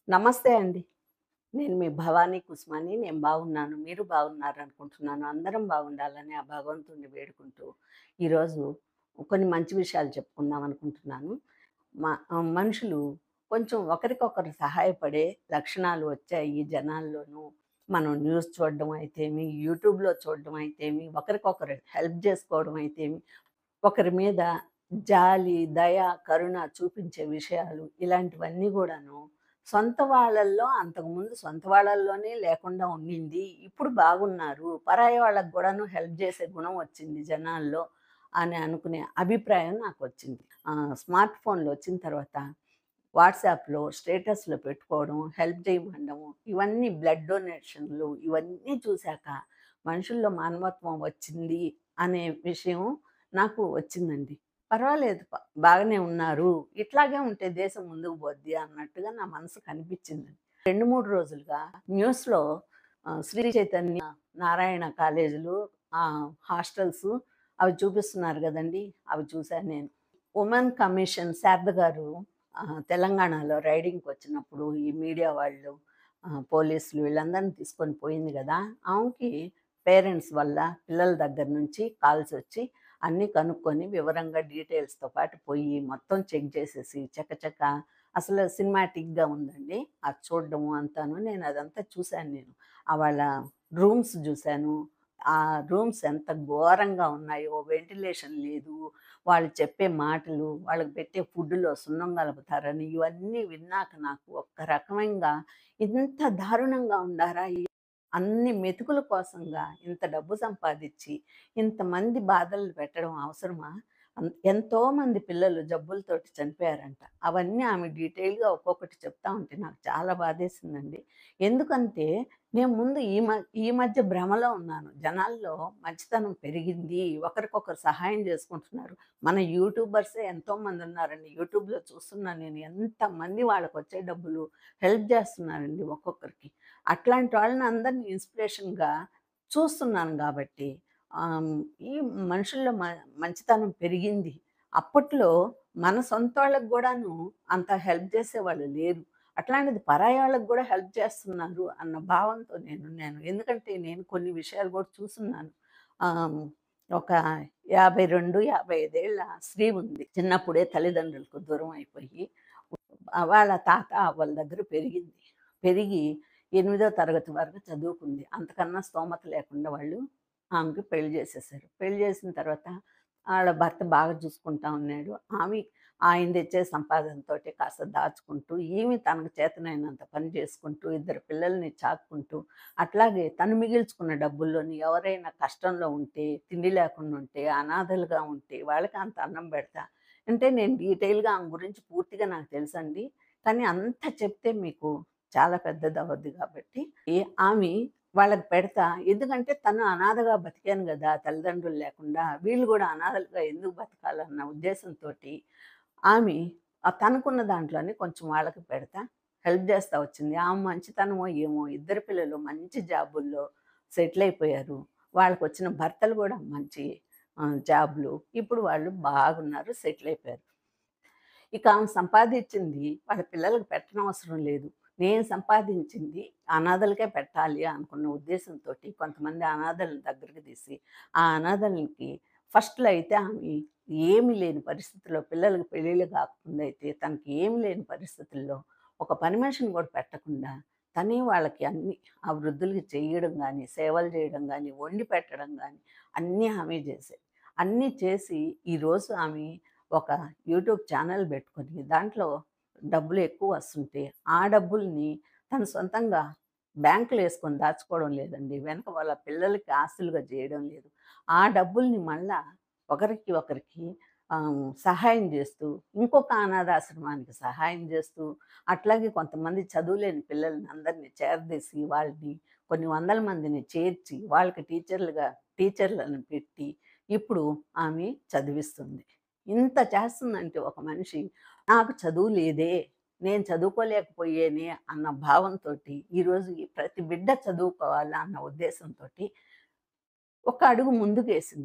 నమస్తే అండి. నేను మీ భవానీ కుస్మాని. నేను బాగున్నాను. మీరు బాగున్నారనుకుంటున్నాను. అందరం బాగుండాలని ఆ భగవంతుడిని వేడుకుంటూ, ఈరోజు కొన్ని మంచి విషయాలు చెప్పుకుందాం అనుకుంటున్నాను. మ ఆహ్, మనుషులు కొంచెం ఒకరికొకరు సహాయపడే లక్షణాలు వచ్చాయి ఈ జనాల్లోనూ. మనం న్యూస్ చూడడం అయితేమి, యూట్యూబ్‌లో చూడడం అయితేమి, ఒకరికొకరు హెల్ప్ చేసుకోవడం అయితేమి, ఒకరి మీద జాలి, దయ, కరుణ చూపించే విషయాలు ఇలాంటివన్నీ గూడాను సొంత వాళ్ళల్లో అంతకుముందు సొంత వాళ్ళల్లోనే లేకుండా ఉండింది. ఇప్పుడు బాగున్నారు. పరాయి వాళ్ళకి గూడాను హెల్ప్ చేసే గుణం వచ్చింది జనాల్లో అని అనుకునే అభిప్రాయం నాకొచ్చింది. ఆహ్, స్మార్ట్ ఫోన్‌లు వచ్చిన తర్వాత వాట్సాప్‌లో స్టేటస్‌లు పెట్టుకోవడం, హెల్ప్ చేయమనడము, ఇవన్నీ బ్లడ్ డొనేషన్‌లు ఇవన్నీ చూసాక మనుషుల్లో మానవత్వం వచ్చింది అనే విషయం నాకు వచ్చిందండి. పర్వాలేదు ప బాగానే ఉన్నారు. ఇట్లాగే ఉంటే దేశం ముందుకు పోద్ది అన్నట్టుగా నా మనసుకు అనిపించింది. 2, 3 రోజులుగా న్యూస్‌లో ఆహ్, శ్రీ చైతన్య నారాయణ కాలేజీలు, ఆహ్, హాస్టల్స్ అవి చూపిస్తున్నారు గదండీ! అవి చూసాను నేను. ఉమెన్ కమిషన్ శారద గారు ఆహ్, తెలంగాణలో రైడింగ్‌కొచ్చినప్పుడు ఈ మీడియా వాళ్ళు, ఆహ్, పోలీసులు వీళ్ళందరిని తీసుకొని పోయింది గదా! ఆమెకి పేరెంట్స్ వల్ల పిల్లల దగ్గర నుంచి కాల్స్ వచ్చి అన్నీ కనుక్కొని వివరంగా డీటెయిల్స్‌తో పాటు పోయి మొత్తం చెక్ చేసేసి చకచక అసలు సినిమాటిక్‌గా ఉందండి. అది చూడడము అంతాను. నేను అదంతా చూసాను నేను. ఆ వాళ్ళ రూమ్స్ జూసాను. ఆ రూమ్స్ ఎంత ఘోరంగా ఉన్నాయో, వెంటిలేషన్ లేదు. వాళ్ళు చెప్పే మాటలు, వాళ్ళకి పెట్టే ఫుడ్‌లో సున్నం కలుపుతారని ఇవన్నీ విన్నాక నాకు ఒక్క రకమంగా ఇంత దారుణంగా ఉండారా? ఈ అన్ని మెతుకుల కోసంగా ఇంత డబ్బు సంపాదిచ్చి, ఇంతమంది బాధలు పెట్టడం అవసరమా? అన్ ఎంతోమంది పిల్లలు జబ్బులతోటి చనిపోయారంట. అవన్నీ ఆమె డీటెయిల్‌గా ఒక్కొక్కటి చెప్తా ఉంటే నాకు చాలా బాధేసిందండి. ఎందుకంటే నేను ముందు ఈ మ ఈ మధ్య భ్రమలో ఉన్నాను. జనాల్లో మంచితనం పెరిగింది. ఒకరికొకరు సహాయం చేసుకుంటున్నారు. మన యూట్యూబర్సే ఎంతోమంది ఉన్నారండి. యూట్యూబ్‌లో చూస్తున్నాను నేను. ఎంతమంది వాళ్ళకొచ్చే డబ్బులు హెల్ప్ చేస్తున్నారండి ఒక్కొక్కరికి. అట్లాంటి వాళ్ళని అందరిని ఇన్స్పిరేషన్‌గా చూస్తున్నాను గాబట్టి ఆహ్, ఈ మనుషుల్లో మ మంచితనం పెరిగింది. అప్పట్లో మన సొంతోళ్ళకి గూడాను అంత హెల్ప్ చేసేవాళ్ళు లేరు. అట్లాంటిది పరాయి వాళ్ళకి గూడా హెల్ప్ చేస్తున్నారు అన్న భావంతో నేనున్నాను. ఎందుకంటే నేను కొన్ని విషయాలు గూడా చూసున్నాను. ఆహ్, ఒక 52, 55 ఏళ్ల స్త్రీ ఉంది. చిన్నప్పుడే తల్లిదండ్రులకు దూరం అయిపోయి ఆహ్, వాళ్ళ తాత, అవ్వల దగ్గర పెరిగింది. పెరిగి ఎనిమిదో తరగతి వరకు చదువుకుంది. అంతకన్నా స్తోమత లేకుండా వాళ్ళు ఆమెకి పెళ్లి చేసేసారు. పెళ్లి చేసిన తర్వాత ఆళ్ళ భర్త బాగా చూసుకుంటా ఉన్నాడు. ఆమె ఆయన తెచ్చే సంపాదనతోటి కాస్త దాచుకుంటూ, ఈమె తనకు చేతనైనంత పని చేసుకుంటూ, ఇద్దరు పిల్లల్ని చాక్కుంటూ, అట్లాగే తను మిగిల్చుకున్న డబ్బుల్లోని ఎవరైనా కష్టంలో ఉంటే, తిండి లేకుండా ఉంటే, అనాథలుగా ఉంటే వాళ్ళకి అంత అన్నం పెడతా. అంటే నేను డీటెయిల్‌గా ఆమె గురించి పూర్తిగా నాకు తెలుసండి. కానీ అంత చెప్తే మీకు చాలా పెద్దదవ్వద్ది కాబట్టి, ఈ ఆమె వాళ్ళకి పెడతా. ఎందుకంటే తను అనాథగా బతికాను గదా! తల్లిదండ్రులు లేకుండా. వీళ్ళు గూడా అనాథలుగా ఎందుకు బతకాలన్న ఉద్దేశంతోటి ఆమె ఆహ్, తనకున్న దాంట్లోనే కొంచెం వాళ్ళకి పెడతా, హెల్ప్ చేస్తా వచ్చింది. ఆమె మంచితనమో ఏమో ఇద్దరు పిల్లలు మంచి జాబుల్లో సెటిల్ అయిపోయారు. వాళ్ళకొచ్చిన భర్తలు గూడా మంచి ఆహ్, జాబ్‌లు. ఇప్పుడు వాళ్ళు బాగున్నారు. సెటిల్ అయిపోయారు. ఇక ఆమె సంపాదిచ్చింది వాళ్ళ పిల్లలకి పెట్టనవసరం లేదు. నేను సంపాదించింది అనాథలకే పెట్టాలి అనుకున్న ఉద్దేశంతోటి కొంతమంది అనాథలను దగ్గరికి తీసి, ఆ అనాథలకి ఫస్ట్‌లో అయితే ఆమె ఏమీ లేని పరిస్థితిలో పిల్లలకి పెళ్ళిళ్ళు కాకముందయితే తనకి ఏమి లేని పరిస్థితుల్లో ఒక పని మనిషిని కూడా పెట్టకుండా తనే వాళ్ళకి అన్నీ ఆ వృద్ధులకి చేయడం గానీ, సేవలు చేయడం గానీ, వండి పెట్టడం గానీ అన్నీ ఆమె చేసేది. అన్నీ చేసి ఈరోజు ఆమె ఒక యూట్యూబ్ ఛానల్ పెట్టుకొని దాంట్లో డబ్బులు ఎక్కువ వస్తుంటే, ఆ డబ్బుల్ని తను సొంతంగా బ్యాంకులో యేసుకొని దాచుకోవడం లేదండి. వెనక వాళ్ళ పిల్లలకి ఆస్తులుగా చేయడం లేదు. ఆ డబ్బుల్ని మళ్ళా ఒకరికి ఒకరికి ఆహ్, సహాయం చేస్తూ, ఇంకొక అనాథాశ్రమానికి సహాయం చేస్తూ, అట్లాగే కొంతమంది చదువులేని పిల్లల్ని అందరిని చేరదీసి, వాళ్ళని కొన్ని వందల మందిని చేర్చి, వాళ్ళకి టీచర్లుగా టీచర్లను పెట్టి, ఇప్పుడు ఆమె చదివిస్తుంది. ఇంత చేస్తుందంటే ఒక మనిషి, నాకు చదువు లేదే, నేను చదువుకోలేకపోయేనే అన్న భావంతోటి ఈరోజు ఈ ప్రతి బిడ్డ చదువుకోవాలా అన్న ఉద్దేశంతోటి ఒక అడుగు ముందుకేసింది.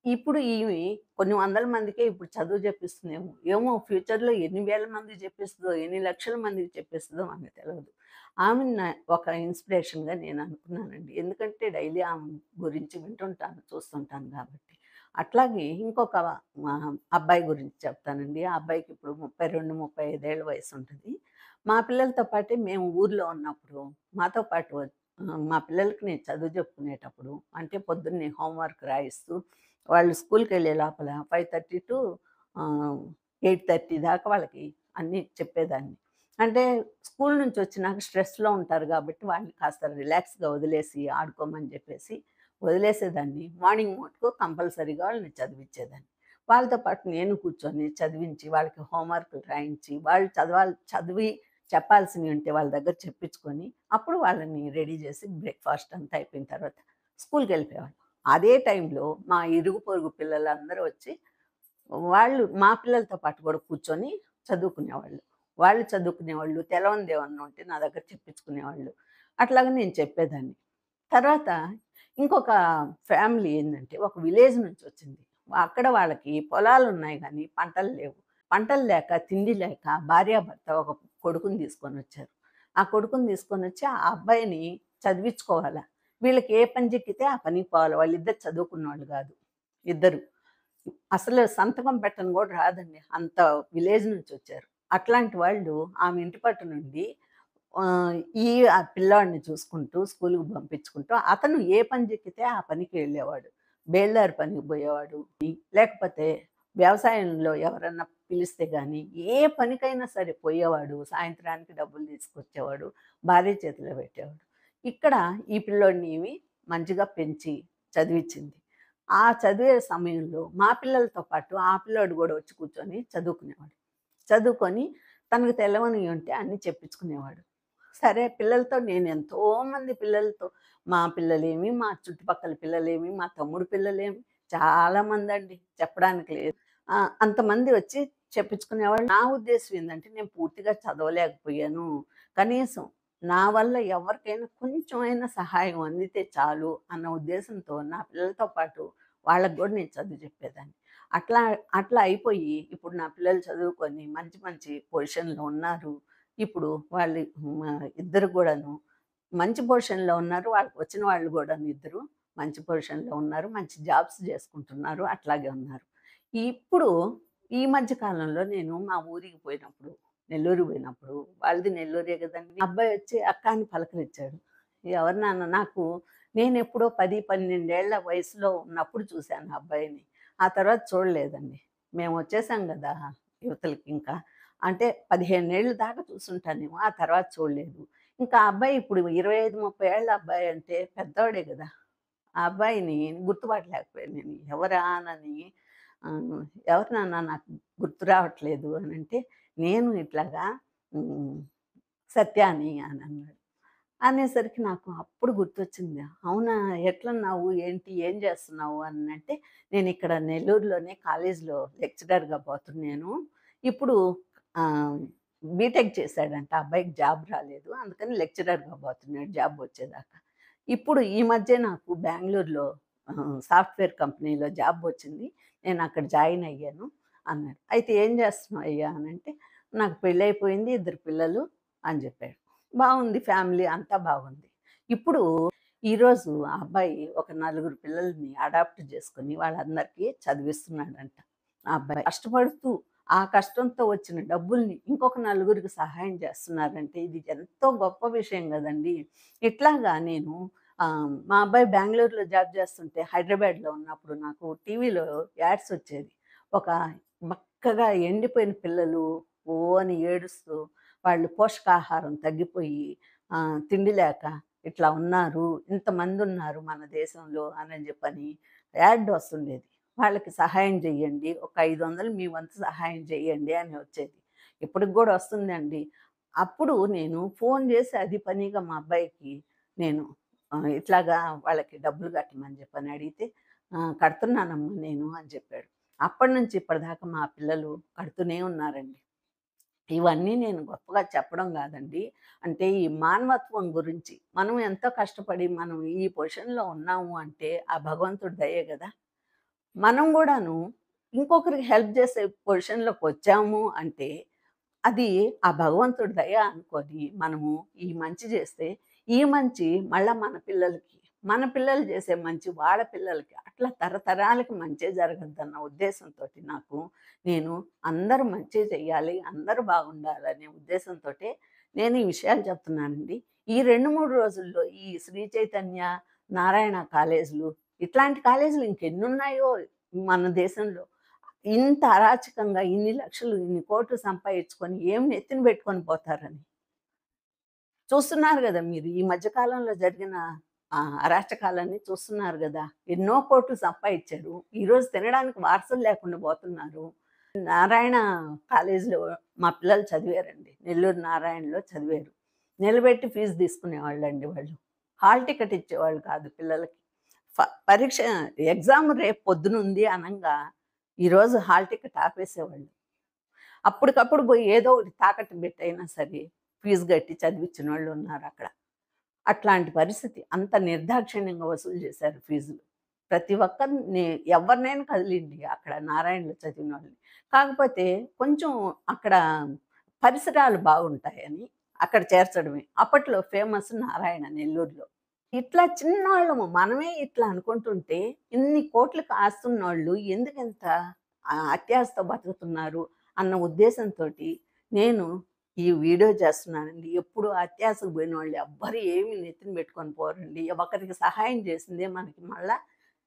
ఇప్పుడు ఈమె కొన్ని వందల మందికే ఇప్పుడు చదువు చెప్పిస్తుందేమో. ఏమో ఫ్యూచర్‌లో ఎన్ని వేల మందికి చెప్పిస్తదో, ఎన్ని లక్షల మందికి చెప్పిస్తదో మనకు తెలవదు. ఆమెని నా ఒక ఇన్‌స్పిరేషన్‌గా నేను అనుకున్నానండి. ఎందుకంటే డైలీ ఆమె గురించి వింటుంటాను, చూస్తుంటాను కాబట్టి. అట్లాగే ఇంకొక మా అబ్బాయి గురించి చెప్తానండి. ఆ అబ్బాయికి ఇప్పుడు 32, 35 ఏళ్ల వయసు ఉంటది. మా పిల్లలతో పాటే మేము ఊర్లో ఉన్నప్పుడు మాతో పాటు వ ఆహ్, మా పిల్లలకి నేను చదువు చెప్పుకునేటప్పుడు అంటే పొద్దున్నే హోంవర్క్ రాయిస్తూ వాళ్ళు స్కూల్‌కెళ్ళే లోపల 5:30 టు ఆహ్, 8:30 దాకా వాళ్ళకి అన్నీ చెప్పేదాన్ని. అంటే స్కూల్ నుంచి వచ్చినాక స్ట్రెస్‌లో ఉంటారు కాబట్టి వాళ్ళని కాస్త రిలాక్స్‌గా వదిలేసి ఆడుకోమని చెప్పేసి వదిలేసేదాన్ని. మార్నింగ్ మటుకు కంపల్సరీగా వాళ్ళని చదివించేదాన్ని. వాళ్ళతో పాటు నేను కూర్చొని చదివించి వాళ్ళకి హోంవర్క్‌లు రాయించి వాళ్ళు చదవాలి చదివి చెప్పాల్సినవి ఉంటే వాళ్ళ దగ్గర చెప్పించుకొని అప్పుడు వాళ్ళని రెడీ చేసి బ్రేక్‌ఫాస్ట్ అంతా అయిపోయిన తర్వాత స్కూల్‌కెళ్ళిపోయేవాళ్ళం. అదే టైంలో మా ఇరుగు పొరుగు పిల్లలందరూ వచ్చి వాళ్ళు మా పిల్లలతో పాటు కూడా కూర్చొని చదువుకునేవాళ్ళు. వాళ్ళు చదువుకునేవాళ్ళు. తెలవనిదేమన్నా ఉంటే నా దగ్గర చెప్పించుకునేవాళ్ళు. అట్లాగా నేను చెప్పేదాన్ని. తర్వాత ఇంకొక ఫ్యామిలీ ఏందంటే ఒక విలేజ్ నుంచి వచ్చింది. అక్కడ వాళ్ళకి పొలాలున్నాయి గానీ పంటలు లేవు. పంటలు లేక, తిండి లేక భార్యాభర్త ఒక కొడుకుని తీసుకొనొచ్చారు. ఆ కొడుకుని తీసుకొనొచ్చి ఆ అబ్బాయిని చదివించుకోవాలా. వీళ్ళకి ఏ పని చిక్కితే ఆ పనికి పోవాలి. వాళ్ళిద్దరు చదువుకున్నోళ్ళు గాదు. ఇద్దరు. అసలు సంతకం పెట్టను గూడా రాదండి. అంత విలేజ్ నుంచొచ్చారు. అట్లాంటి వాళ్ళు ఆమె ఇంటి పట్టు నుండి ఆహ్, ఈ ఆ పిల్లాడిని చూసుకుంటూ స్కూలుకి పంపించుకుంటూ అతను ఏ పని చిక్కితే ఆ పనికి వెళ్ళేవాడు. బేల్దారి పనికి పోయేవాడు. లేకపోతే వ్యవసాయంలో ఎవరన్నా పిలిస్తే గాని ఏ పనికైనా సరే పోయేవాడు. సాయంత్రానికి డబ్బులు తీసుకొచ్చేవాడు. భార్య చేతిలో పెట్టేవాడు. ఇక్కడ ఈ పిల్లోడిని ఈమె మంచిగా పెంచి చదివిచ్చింది. ఆ చదివే సమయంలో మా పిల్లలతో పాటు ఆ పిల్లోడు గూడా వచ్చి కూర్చొని చదువుకునేవాడు. చదువుకొని తనకు తెలవనివి ఉంటే అన్నీ చెప్పించుకునేవాడు. సరే పిల్లలతో నేను ఎంతోమంది పిల్లలతో మా పిల్లలేమి, మా చుట్టుపక్కల పిల్లలేమి, మా తమ్ముడు పిల్లలేమి చాలామందండి చెప్పడానికి లేదు. ఆ! అంతమంది వచ్చి చెప్పించుకునేవాళ్ళు. నా ఉద్దేశ్యం ఏందంటే నేను పూర్తిగా చదవలేకపోయాను. కనీసం నా వల్ల ఎవరికైనా కొంచెమైనా సహాయం అందితే చాలు అన్న ఉద్దేశంతో నా పిల్లలతో పాటు వాళ్ళకి గూడా నేను చదువు చెప్పేదాన్ని. అట్లా అట్లా అయిపోయి ఇప్పుడు నా పిల్లలు చదువుకొని మంచి మంచి పొజిషన్‌లో ఉన్నారు. ఇప్పుడు వాళ్ళు హ్మ్, ఇద్దరు గూడాను మంచి పొజిషన్‌లో ఉన్నారు. వాళ్ళకి వచ్చిన వాళ్ళు గూడాను ఇద్దరు మంచి పొజిషన్‌లో ఉన్నారు. మంచి జాబ్స్ చేసుకుంటున్నారు. అట్లాగే ఉన్నారు. ఇప్పుడు ఈ మధ్య కాలంలో నేను మా ఊరికి పోయినప్పుడు, నెల్లూరు పోయినప్పుడు వాళ్ళది నెల్లూరే గదండీ! అబ్బాయి వచ్చి అక్క అని పలకరించాడు. ఎవరు నాన్న నాకు నేనెప్పుడో 10, 12 ఏళ్ల వయసులో ఉన్నప్పుడు చూశాను ఆ అబ్బాయిని. ఆ తర్వాత చూడలేదండి. మేము వచ్చేసాం గదా! యువతలకి ఇంకా. అంటే 15 ఏళ్ళు దాకా చూసుంటానేమో. ఆ తర్వాత చూడలేదు. ఇంకా ఆ అబ్బాయి ఇప్పుడు 25, 30 ఏళ్ల అబ్బాయి అంటే పెద్దోడే గదా! ఆ అబ్బాయిని గుర్తుపట్టలేకపోయాను నేను. ఎవరా అనని ఆహ్, ఎవరు నాన్న నాకు గుర్తు రావట్లేదు అనంటే, నేను ఇట్లాగా హ్మ్, సత్యాని అని అన్నాడు. అనేసరికి నాకు అప్పుడు గుర్తొచ్చింది. అవునా! ఎట్లున్నావు? ఏంటి? ఏం చేస్తున్నావు? అనంటే, నేనిక్కడ నెల్లూరులోనే కాలేజీలో లెక్చరర్‌గా పోతున్నాను. ఇప్పుడు ఆహ్, బీటెక్ చేశాడంట. ఆ అబ్బాయికి జాబ్ రాలేదు. అందుకని లెక్చరర్‌గా పోతున్నాడు జాబ్ వచ్చేదాకా. ఇప్పుడు ఈ మధ్య నాకు బెంగుళూరులో ఆహ్, సాఫ్ట్‌వేర్ కంపెనీలో జాబ్ వచ్చింది. నేను అక్కడ జాయిన్ అయ్యాను అన్నాడు. అయితే ఏం చేస్తున్నావు అయ్యా అనంటే, నాకు పెళ్ళైపోయింది. ఇద్దరు పిల్లలు అని చెప్పాడు. బావుంది ఫ్యామిలీ అంతా బాగుంది. ఇప్పుడు ఈరోజు ఆ అబ్బాయి ఒక నలుగురు పిల్లల్ని అడాప్ట్ చేసుకొని వాళ్ళందరికీ చదివిస్తున్నాడంట. ఆ అబ్బాయి కష్టపడుతూ ఆ కష్టంతో వచ్చిన డబ్బుల్ని ఇంకొక నలుగురికి సహాయం చేస్తున్నారంటే ఇది ఎంతో గొప్ప విషయం గదండీ! ఇట్లాగా నేను ఆహ్, మా అబ్బాయి బెంగుళూరులో జాబ్ చేస్తుంటే హైదరాబాద్‌లో ఉన్నప్పుడు నాకు టీవీలో యాడ్స్ వచ్చేది. ఒక బక్కగా ఎండిపోయిన పిల్లలు ఓ అని ఏడుస్తూ వాళ్ళు పోషకాహారం తగ్గిపోయి ఆహ్, తిండి లేక ఇట్లా ఉన్నారు. ఇంతమందున్నారు మన దేశంలో అనని చెప్పని యాడ్ వస్తుండేది. వాళ్ళకి సహాయం చేయండి. ఒక 500 మీ వంతు సహాయం చేయండి అని వచ్చేది. ఇప్పటికి గూడా వస్తుందండి. అప్పుడు నేను ఫోన్ చేసి అది పనిగా మా అబ్బాయికి నేను ఆహ్, ఇట్లాగా వాళ్ళకి డబ్బులు కట్టమని చెప్పని అడిగితే, "ఆ! కడుతున్నానమ్మా నేను" అని చెప్పాడు. అప్పటినుంచి ఇప్పటిదాకా మా పిల్లలు కడుతూనే ఉన్నారండి. ఇవన్నీ నేను గొప్పగా చెప్పడం గాదండి. అంటే ఈ మానవత్వం గురించి మనం ఎంతో కష్టపడి మనం ఈ పొజిషన్‌లో ఉన్నాము అంటే ఆ భగవంతుడి దయే గదా! మనం గూడాను ఇంకొకరికి హెల్ప్ చేసే పొజిషన్‌లోకి వచ్చాము అంటే, అది ఆ భగవంతుడి దయ అనుకోని మనము ఈ మంచి చేస్తే, ఈ మంచి మళ్ళా మన పిల్లలకి, మన పిల్లలు చేసే మంచి వాళ్ళ పిల్లలకి అట్లా తరతరాలకి మంచే జరగద్దన్న ఉద్దేశంతోటి నాకు నేను అందరూ మంచే చెయ్యాలి, అందరూ బాగుండాలనే ఉద్దేశంతోటే నేను ఈ విషయాలు చెప్తున్నానండి. ఈ 2, 3 రోజుల్లో ఈ శ్రీ చైతన్య, నారాయణ కాలేజీలు ఇట్లాంటి కాలేజీలు ఇంకెన్నున్నాయో మన దేశంలో. ఇంత అరాచకంగా ఇన్ని లక్షలు, ఇన్ని కోట్లు సంపాదించుకొని ఏం నెత్తిన పెట్టుకొని పోతారని. చూస్తున్నారు గదా మీరు. ఈ మధ్య కాలంలో జరిగిన ఆహ్, అరాచకాలన్నీ చూస్తున్నారు గదా! ఎన్నో కోట్లు సంపాదించారు. ఈరోజు తినడానికి వారసులు లేకుండా పోతున్నారు. నారాయణ కాలేజీలో మా పిల్లలు చదివారండి. నెల్లూరు నారాయణలో చదివారు. నిలబెట్టి ఫీజు తీసుకునేవాళ్ళండి వాళ్ళు. హాల్ టికెట్ ఇచ్చేవాళ్ళు కాదు పిల్లలకి. ఫ పరీక్ష ఎగ్జామ్ రేపు పొద్దునుంది అనంగా ఈరోజు హాల్ టికెట్ ఆపేసేవాళ్ళు. అప్పటికప్పుడు పోయి ఏదో ఒకటి తాకట్టు పెట్టైనా సరే ఫీజు కట్టి చదివిచ్చినోళ్ళు ఉన్నారక్కడ. అట్లాంటి పరిస్థితి. అంత నిర్దాక్షిణ్యంగా వసూలు చేశారు ఫీజులు. ప్రతి ఒక్కరిని ఎవరినైనా కదిలిండి అక్కడ నారాయణలో చదివినోళ్ళని. కాకపోతే కొంచెం అక్కడ పరిసరాలు బాగుంటాయని అక్కడ చేర్చడమే. అప్పట్లో ఫేమస్ నారాయణ నెల్లూరులో. ఇట్లా చిన్నోళ్ళము మనమే ఇట్లా అనుకుంటుంటే ఇన్ని కోట్లకు ఆస్తున్నోళ్ళు ఎందుకింత ఆహ్, అత్యాశతో బతుకుతున్నారు అన్న ఉద్దేశంతోటి నేను ఈ వీడియో చేస్తున్నానండి. ఎప్పుడు అత్యాశకు పోయినోళ్ళు ఎవ్వరు ఏమి నెత్తిన పెట్టుకొని పోరండి. ఒకరికి సహాయం చేసిందే మనకి మళ్ళా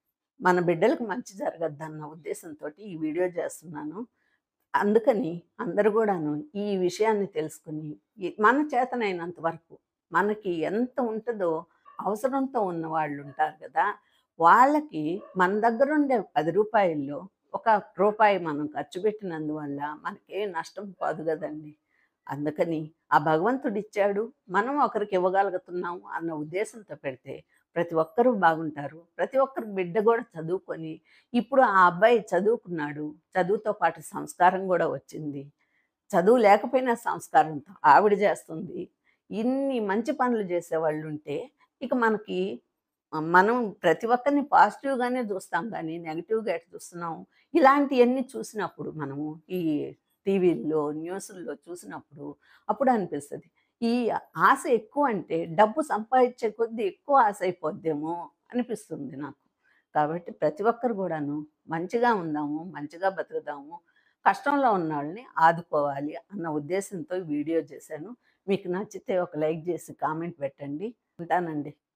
మన బిడ్డలకు మంచి జరగద్దన్న ఉద్దేశంతోటి ఈ వీడియో చేస్తున్నాను. అందుకని అందరూ గూడాను ఈ విషయాన్ని తెలుసుకొని ఈ మన చేతనైనంత వరకు మనకి ఎంత ఉంటదో అవసరంతో ఉన్నవాళ్ళుంటారు గదా! వాళ్ళకి మన దగ్గరుండే రూ. 10 ఒక రూపాయి మనం ఖర్చు పెట్టినందువల్ల మనకేం నష్టం పోదు గదండీ! అందుకని ఆ భగవంతుడిచ్చాడు. మనం ఒకరికి ఇవ్వగలుగుతున్నాము అన్న ఉద్దేశంతో పెడితే ప్రతి ఒక్కరూ బాగుంటారు. ప్రతి ఒక్కరి బిడ్డ గూడా చదువుకొని ఇప్పుడు ఆ అబ్బాయి చదువుకున్నాడు. చదువుతో పాటు సంస్కారం గూడా వచ్చింది. చదువు లేకపోయినా సంస్కారంతో ఆవిడ చేస్తుంది. ఇన్ని మంచి పనులు చేసేవాళ్ళుంటే ఇక మనకి ఆహ్, మనం ప్రతి ఒక్కరిని పాజిటివ్‌గానే చూస్తాం గానీ నెగెటివ్‌గా ఎట్ట చూస్తున్నాం. ఇలాంటియన్నీ చూసినప్పుడు మనము ఈ టీవీల్లో, న్యూసుల్లో చూసినప్పుడు అప్పుడు అనిపిస్తది. ఈ ఆశ ఎక్కువంటే డబ్బు సంపాదించే కొద్దీ ఎక్కువ ఆశ అయిపోద్దేమో అనిపిస్తుంది నాకు. కాబట్టి ప్రతి ఒక్కరు గూడాను మంచిగా ఉందాము, మంచిగా బతుకుదాము, కష్టంలో ఉన్నోళ్ళని ఆదుకోవాలి అన్న ఉద్దేశంతో ఈ వీడియో చేశాను. మీకు నచ్చితే ఒక లైక్ చేసి కామెంట్ పెట్టండి. ఉంటానండి.